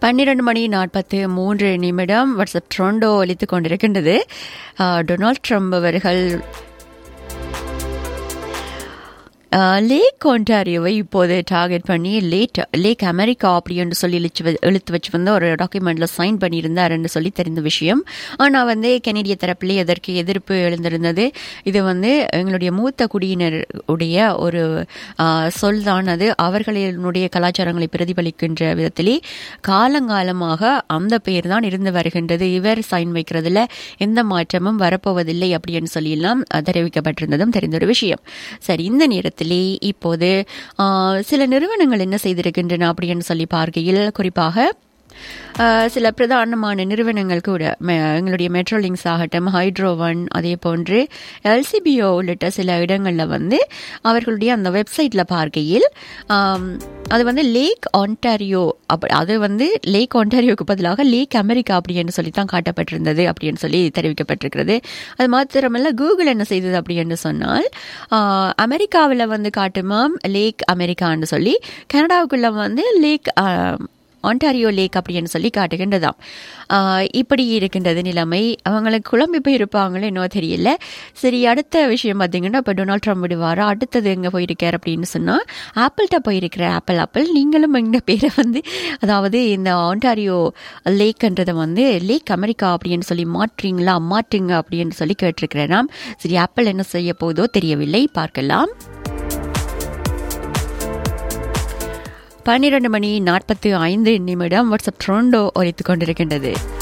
பன்னிரண்டு மணி நாற்பத்து மூன்று நிமிடம் வாட்ஸ்அப் ட்ரோண்டோ ஒலித்து கொண்டிருக்கின்றது ஆஹ், டொனால்ட் ட்ரம்ப் அவர்கள் ஆஹ், லேக் ஒன்டாரியோவை இப்போது டார்கெட் பண்ணி லேட் லேக் அமெரிக்கா அப்படின்னு சொல்லி இழுச்சு வ- இழுத்து வச்சு வந்து ஒரு டாக்குமெண்ட்ல சைன் பண்ணியிருந்தாருன்னு சொல்லி தெரிந்த விஷயம் ஆனால் வந்து கெனடிய தரப்பிலே அதற்கு எதிர்ப்பு எழுந்திருந்தது இது வந்து எங்களுடைய மூத்த குடியினர் உடைய ஒரு ஆஹ், சொல் தான் அது அவர்களினுடைய கலாச்சாரங்களை பிரதிபலிக்கின்ற விதத்திலே காலங்காலமாக அந்த பெயர் தான் இருந்து வருகின்றது இவர் சைன் வைக்கிறதுல எந்த மாற்றமும் வரப்போவதில்லை அப்படின்னு சொல்லியெல்லாம் அஹ், தெரிவிக்கப்பட்டிருந்ததும் தெரிந்த ஒரு விஷயம் சரி இந்த நேரத்திலே இப்போது ஆஹ், சில நிறுவனங்கள் என்ன செய்திருக்கின்றன அப்படின்னு சொல்லி பார்க்கையில் குறிப்பாக ஆஹ், சில பிரதானமான நிறுவனங்கள் கூட மெ- எங்களுடைய மெட்ரோலிங்ஸ் ஆகட்டும் ஹைட்ரோவன் அதே போன்று எல்சிபிஓ உள்ளிட்ட சில இடங்களில் வந்து அவர்களுடைய அந்த வெப்சைட்டில் பார்க்கையில் ஆம், அது வந்து லேக் ஆன்டாரியோ அப் அது வந்து லேக் ஆன்டாரியோக்கு பதிலாக லேக் அமெரிக்கா அப்படின்னு சொல்லி தான் காட்டப்பட்டிருந்தது அப்படின்னு சொல்லி தெரிவிக்கப்பட்டிருக்கிறது அது மாத்திரமல்ல கூகுள் என்ன செய்தது அப்படின்னு சொன்னால் அமெரிக்காவில் வந்து காட்டுமாம் லேக் அமெரிக்கான்னு சொல்லி கனடாவுக்குள்ள வந்து லேக் ஆன்டாரியோ லேக் அப்படின்னு சொல்லி காட்டுகின்றதாம் ஆஹ் இப்படி இருக்கின்றது நிலைமை அவங்களுக்கு குழம்பி போய் இருப்பாங்களோ என்னவோ தெரியல சரி அடுத்த விஷயம் பார்த்தீங்கன்னா இப்போ டொனால்ட் ட்ரம்ப் விடுவாரா அடுத்தது எங்கே போயிருக்கார் அப்படின்னு சொன்னால் ஆப்பிள்கிட்ட போயிருக்கிற ஆப்பிள் ஆப்பிள் நீங்களும் எங்கள் பேரை வந்து அதாவது இந்த ஆன்டாரியோ லேக்ன்றதை வந்து லேக் அமெரிக்கா அப்படின்னு சொல்லி மாற்றுறீங்களா மாற்றுங்க அப்படின்னு சொல்லி கேட்டிருக்கிறேன் சரி ஆப்பிள் என்ன செய்ய போதோ தெரியவில்லை பார்க்கலாம் பன்னிரண்டு மணி நாற்பத்தி ஐந்து நிமிடம் வாட்ஸ்அப் ட்ரோண்டோ ஒலித்துக் கொண்டிருக்கின்றது